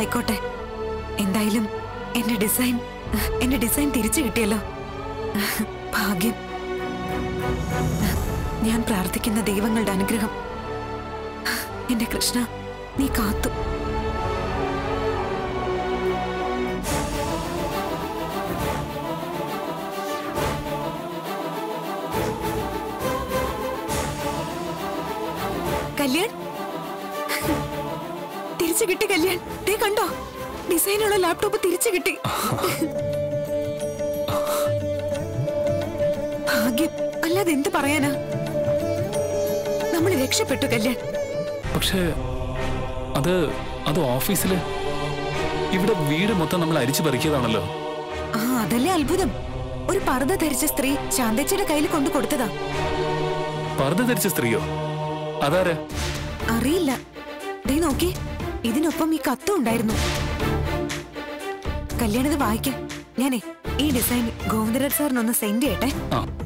ആയിക്കോട്ടെ എന്തായാലും എന്റെ ഡിസൈൻ എന്റെ ഡിസൈൻ തിരിച്ചു കിട്ടിയല്ലോ ഭാഗ്യം ഞാൻ പ്രാർത്ഥിക്കുന്ന ദൈവങ്ങളുടെ അനുഗ്രഹം എന്റെ കൃഷ്ണ നീ കാത്തു കല്യാൺ തിരിച്ചു കിട്ടി കല്യാൺ ദേ കണ്ടോ ഡിസൈനുള്ള ലാപ്ടോപ്പ് തിരിച്ചു കിട്ടി ഭാഗ്യം അല്ലാതെ എന്ത് പറയാനാ നമ്മൾ രക്ഷപ്പെട്ടു കല്യാൺ പക്ഷേ അത് അത് ഓഫീസില് ഇവിടെ വീട് മൊത്തം നമ്മൾ അരിച്ചു പറിക്കിയതാണല്ലോ ആ അതല്ലേ അത്ഭുതം ഒരു പർദ്ദ ധരിച്ച സ്ത്രീ ശാന്തച്ചയുടെ കയ്യിൽ കൊണ്ടു കൊടുത്തതാ പർദ്ദ ധരിച്ച സ്ത്രീയോ അതാരാ അറിയില്ല ദേ നോക്കി ഇതിനൊപ്പം ഈ കത്തും ഉണ്ടായിരുന്നു കല്യാണിത് വായിക്കാം ഞാനേ ഈ ഡിസൈൻ ഗോവിന്ദരാജ് സാറിനൊന്ന് സെൻഡ് ചെയ്യട്ടെ ആ